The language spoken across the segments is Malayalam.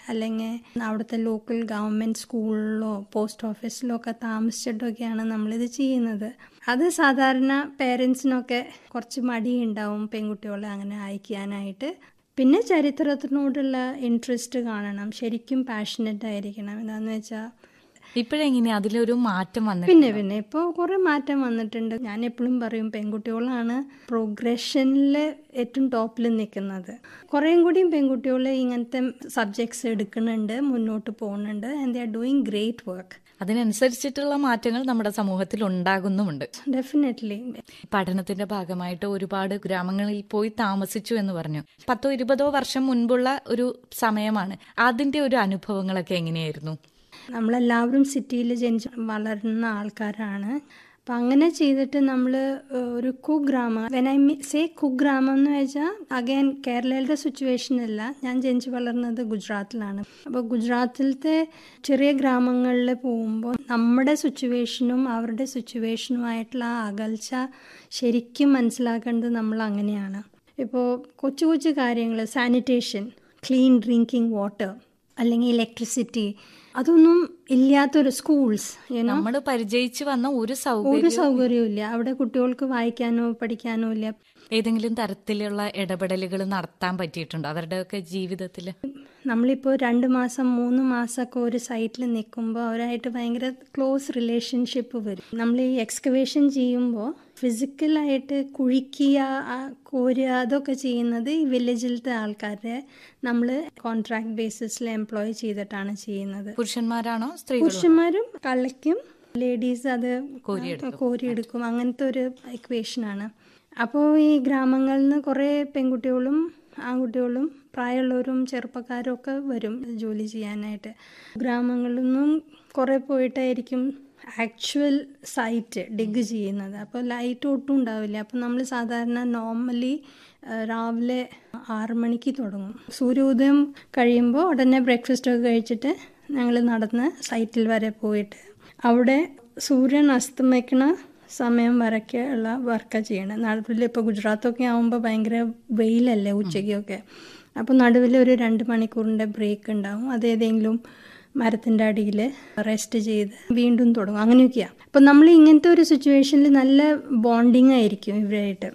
അല്ലെങ്കിൽ അവിടുത്തെ ലോക്കൽ ഗവൺമെൻറ് സ്കൂളിലോ പോസ്റ്റ് ഓഫീസിലോ ഒക്കെ താമസിച്ചിട്ടൊക്കെയാണ് നമ്മളിത് ചെയ്യുന്നത് അത് സാധാരണ പേരൻസിനൊക്കെ കുറച്ച് മടിയുണ്ടാവും പെൺകുട്ടികളെ അങ്ങനെ അയക്കാനായിട്ട് പിന്നെ ചരിത്രത്തിനോടുള്ള ഇൻട്രസ്റ്റ് കാണണം ശരിക്കും പാഷനറ്റ് ആയിരിക്കണം എന്താണെന്ന് വെച്ചാൽ ഇപ്പോഴെങ്ങനെ അതിലൊരു മാറ്റം വന്നിട്ട് പിന്നെ പിന്നെ ഇപ്പോൾ കുറേ മാറ്റം വന്നിട്ടുണ്ട് ഞാൻ എപ്പോഴും പറയും പെൺകുട്ടികളാണ് പ്രോഗ്രഷനിൽ ഏറ്റവും ടോപ്പിൽ നിൽക്കുന്നത് കുറേയും കൂടിയും പെൺകുട്ടികൾ ഇങ്ങനത്തെ സബ്ജക്ട്സ് എടുക്കുന്നുണ്ട് മുന്നോട്ട് പോകുന്നുണ്ട് and they are doing great work അതിനനുസരിച്ചിട്ടുള്ള മാറ്റങ്ങൾ നമ്മുടെ സമൂഹത്തിൽ ഉണ്ടാകുന്നുമുണ്ട് ഡെഫിനറ്റ്ലി പഠനത്തിന്റെ ഭാഗമായിട്ട് ഒരുപാട് ഗ്രാമങ്ങളിൽ പോയി താമസിച്ചു എന്ന് പറഞ്ഞു പത്തോ ഇരുപതോ വർഷം മുൻപുള്ള ഒരു സമയമാണ് അതിന്റെ ഒരു അനുഭവങ്ങളൊക്കെ എങ്ങനെയായിരുന്നു നമ്മളെല്ലാവരും സിറ്റിയിൽ ജനിച്ച് വളർന്ന ആൾക്കാരാണ് അപ്പം അങ്ങനെ ചെയ്തിട്ട് നമ്മൾ ഒരു കുഗ്രാമം വെൻ ഐ മീ സേ കുഗ്രാമം എന്ന് വെച്ചാൽ അഗൈൻ കേരളയുടെ സിറ്റുവേഷൻ അല്ല ഞാൻ ജനിച്ച് വളർന്നത് ഗുജറാത്തിലാണ് അപ്പോൾ ഗുജറാത്തിലത്തെ ചെറിയ ഗ്രാമങ്ങളിൽ പോകുമ്പോൾ നമ്മുടെ സിറ്റുവേഷനും അവരുടെ സിറ്റുവേഷനുമായിട്ടുള്ള ആ അകൽച്ച ശരിക്കും മനസ്സിലാക്കേണ്ടത് നമ്മൾ അങ്ങനെയാണ് ഇപ്പോൾ കൊച്ചു കൊച്ചു കാര്യങ്ങൾ സാനിറ്റേഷൻ ക്ലീൻ ഡ്രിങ്കിങ് വാട്ടർ അല്ലെങ്കിൽ ഇലക്ട്രിസിറ്റി അതൊന്നും ഇല്ലാത്തൊരു സ്കൂൾസ് നമ്മൾ പരിചയിച്ചു വന്ന ഒരു ഒരു സൗകര്യം സൗകര്യവും ഇല്ല അവിടെ കുട്ടികൾക്ക് വായിക്കാനോ പഠിക്കാനോ ഇല്ല ഏതെങ്കിലും തരത്തിലുള്ള ഇടപെടലുകൾ നടത്താൻ പറ്റിയിട്ടുണ്ടോ അവരുടെയൊക്കെ ജീവിതത്തിൽ നമ്മളിപ്പോൾ രണ്ട് മാസം മൂന്ന് മാസമൊക്കെ ഒരു സൈറ്റിൽ നിൽക്കുമ്പോൾ അവരായിട്ട് ഭയങ്കര ക്ലോസ് റിലേഷൻഷിപ്പ് വരും നമ്മൾ ഈ എക്സ്കവേഷൻ ചെയ്യുമ്പോൾ ഫിസിക്കലായിട്ട് കുഴിക്കുക ആ, കോരുക അതൊക്കെ ചെയ്യുന്നത് ഈ വില്ലേജിലത്തെ ആൾക്കാരെ നമ്മൾ കോൺട്രാക്ട് ബേസിസിൽ എംപ്ലോയ് ചെയ്തിട്ടാണ് ചെയ്യുന്നത് പുരുഷന്മാരാണോ സ്ത്രീകളോ പുരുഷന്മാരും കളയ്ക്കും ലേഡീസ് അത് കോരിയെടുക്കും. കോരിയെടുക്കും അങ്ങനത്തെ ഒരു ഇക്വേഷനാണ് അപ്പോൾ ഈ ഗ്രാമങ്ങളിൽ നിന്ന് കുറേ പെൺകുട്ടികളും ആൺകുട്ടികളും പ്രായമുള്ളവരും ചെറുപ്പക്കാരും ഒക്കെ വരും ജോലി ചെയ്യാനായിട്ട് ഗ്രാമങ്ങളിൽ നിന്നും കുറേ പോയിട്ടായിരിക്കും ആക്ച്വൽ സൈറ്റ് ഡിഗ് ചെയ്യുന്നത് അപ്പോൾ ലൈറ്റ് ഒട്ടും ഉണ്ടാവില്ല അപ്പോൾ നമ്മൾ സാധാരണ നോർമലി രാവിലെ ആറ് മണിക്ക് തുടങ്ങും സൂര്യോദയം കഴിയുമ്പോൾ ഉടനെ ബ്രേക്ക്ഫാസ്റ്റ് ഒക്കെ കഴിച്ചിട്ട് ഞങ്ങൾ നടന്ന് സൈറ്റിൽ വരെ പോയിട്ട് അവിടെ സൂര്യൻ അസ്തമിക്കണ സമയം വരയ്ക്ക് ഉള്ള വർക്കാണ് ചെയ്യണം നടുവിൽ ഇപ്പോൾ ഗുജറാത്തൊക്കെ ആകുമ്പോൾ ഭയങ്കര വെയിലല്ലേ ഉച്ചയ്ക്കൊക്കെ അപ്പോൾ നടുവിൽ ഒരു രണ്ട് മണിക്കൂറിൻ്റെ ബ്രേക്ക് ഉണ്ടാവും അത് ഏതെങ്കിലും മരത്തിൻ്റെ അടിയിൽ റെസ്റ്റ് ചെയ്ത് വീണ്ടും തുടങ്ങും അങ്ങനെയൊക്കെയാണ് അപ്പോൾ നമ്മൾ ഇങ്ങനത്തെ ഒരു സിറ്റുവേഷനിൽ നല്ല ബോണ്ടിങ് ആയിരിക്കും ഇവരായിട്ട്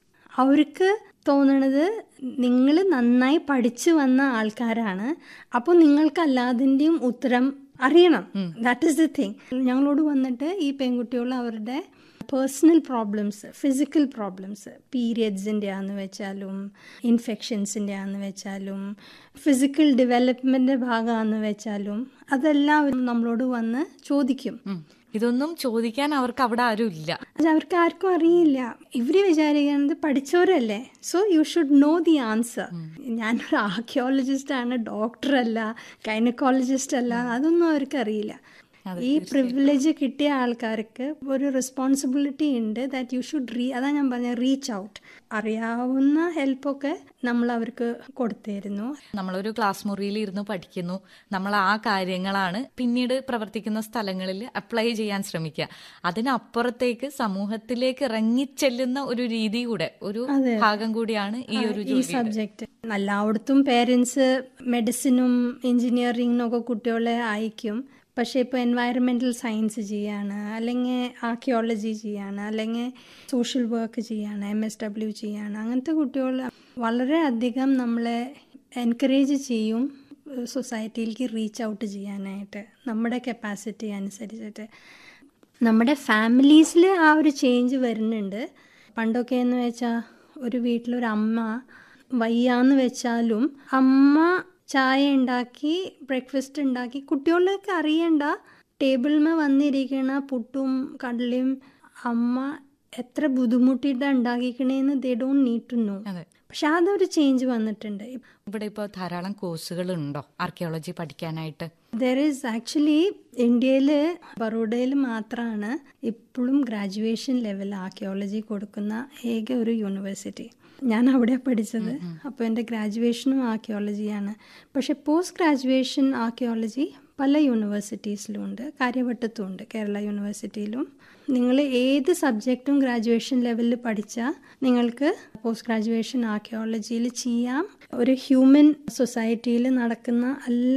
അവർക്ക് തോന്നണത് നിങ്ങൾ നന്നായി പഠിച്ചു വന്ന ആൾക്കാരാണ് അപ്പോൾ നിങ്ങൾക്ക് എല്ലാതിൻ്റെയും ഉത്തരം അറിയണം ദാറ്റ് ഈസ് ദ തിങ് ഞങ്ങളോട് വന്നിട്ട് ഈ പെൺകുട്ടികൾ അവരുടെ പേഴ്സണൽ പ്രോബ്ലംസ് ഫിസിക്കൽ പ്രോബ്ലംസ് പീരിയഡ്സിൻ്റെ ആന്ന് വെച്ചാലും ഇൻഫെക്ഷൻസിൻ്റെ ആന്ന് വെച്ചാലും ഫിസിക്കൽ ഡെവലപ്മെൻറ്റിൻ്റെ ഭാഗമാണെന്ന് വെച്ചാലും അതെല്ലാം അവർ നമ്മളോട് വന്ന് ചോദിക്കും ഉം. ഇതൊന്നും ചോദിക്കാൻ അവർക്ക് അവിടെ ആരും ഇല്ല അത് അവർക്ക് ആർക്കും അറിയില്ല ഇവര് വിചാരിക്കുന്നത് പഠിച്ചവരല്ലേ so you should know the answer ഞാനൊരു ആർക്കിയോളജിസ്റ്റ് ആണ് ഡോക്ടർ അല്ല ഗൈനക്കോളജിസ്റ്റ് അല്ല അതൊന്നും അവർക്ക് അറിയില്ല ഈ പ്രിവിലേജ് കിട്ടിയ ആൾക്കാർക്ക് ഒരു റെസ്പോൺസിബിലിറ്റി ഉണ്ട് ദാറ്റ് യു ഷുഡ് റീ അതാ ഞാൻ പറഞ്ഞ റീച്ച് ഔട്ട് അറിയാവുന്ന ഹെൽപ്പൊക്കെ നമ്മൾ അവർക്ക് കൊടുത്തിരുന്നു നമ്മളൊരു ക്ലാസ് മുറിയിൽ ഇരുന്ന് പഠിക്കുന്നു നമ്മൾ ആ കാര്യങ്ങളാണ് പിന്നീട് പ്രവർത്തിക്കുന്ന സ്ഥലങ്ങളിൽ അപ്ലൈ ചെയ്യാൻ ശ്രമിക്കുക അതിനപ്പുറത്തേക്ക് സമൂഹത്തിലേക്ക് ഇറങ്ങിച്ചെല്ലുന്ന ഒരു രീതി കൂടെ ഒരു ഭാഗം കൂടിയാണ് ഈ ഒരു ഈ സബ്ജക്റ്റ് എല്ലായിടത്തും പേരൻസ് മെഡിസിനും എഞ്ചിനീയറിങ്ങിനും ഒക്കെ കുട്ടികളെ അയക്കും പക്ഷേ ഇപ്പോൾ എൻവയറമെൻ്റൽ സയൻസ് ചെയ്യാണ് അല്ലെങ്കിൽ ആർക്കിയോളജി ചെയ്യാണ് അല്ലെങ്കിൽ സോഷ്യൽ വർക്ക് ചെയ്യാണ് എം എസ് ഡബ്ല്യു ചെയ്യാണ് അങ്ങനത്തെ കുട്ടികൾ വളരെയധികം നമ്മളെ എൻകറേജ് ചെയ്യും സൊസൈറ്റിയിലേക്ക് റീച്ച് ഔട്ട് ചെയ്യാനായിട്ട് നമ്മുടെ കപ്പാസിറ്റി അനുസരിച്ചിട്ട് നമ്മുടെ ഫാമിലീസിൽ ആ ഒരു ചേഞ്ച് വരുന്നുണ്ട് പണ്ടൊക്കെ എന്ന് വെച്ചാൽ ഒരു വീട്ടിലൊരു അമ്മ വയ്യാന്ന് വെച്ചാലും അമ്മ ചായ ഉണ്ടാക്കി ബ്രേക്ക്ഫാസ്റ്റ് ഉണ്ടാക്കി കുട്ടികളിലേക്ക് അറിയണ്ട ടേബിളിൽ വന്നിരിക്കണ പുട്ടും കടലയും അമ്മ എത്ര ബുദ്ധിമുട്ടിയിട്ടാണ് ഉണ്ടാക്കിക്കണേന്ന് they don't need to know അതെ പക്ഷെ അതൊരു ചേഞ്ച് വന്നിട്ടുണ്ട് ഇവിടെ ഇപ്പോൾ ധാരാളം കോഴ്സുകൾ ഉണ്ടോ ആർക്കിയോളജി പഠിക്കാനായിട്ട് ദർ ഈസ് ആക്ച്വലി ഇന്ത്യയിൽ ബറോഡയിൽ മാത്രമാണ് ഇപ്പോഴും ഗ്രാജുവേഷൻ ലെവൽ ആർക്കിയോളജി കൊടുക്കുന്ന ഏക ഒരു യൂണിവേഴ്സിറ്റി ഞാൻ അവിടെ പഠിച്ചത് അപ്പോൾ എൻ്റെ ഗ്രാജുവേഷനും ആർക്കിയോളജിയാണ് പക്ഷെ പോസ്റ്റ് ഗ്രാജുവേഷൻ ആർക്കിയോളജി പല യൂണിവേഴ്സിറ്റീസിലും ഉണ്ട് കാര്യവട്ടത്തും ഉണ്ട് കേരള യൂണിവേഴ്സിറ്റിയിലും നിങ്ങൾ ഏത് സബ്ജക്റ്റും ഗ്രാജുവേഷൻ ലെവലിൽ പഠിച്ചാൽ നിങ്ങൾക്ക് പോസ്റ്റ് ഗ്രാജുവേഷൻ ആർക്കിയോളജിയിൽ ചെയ്യാം ഒരു ഹ്യൂമൻ സൊസൈറ്റിയിൽ നടക്കുന്ന എല്ലാ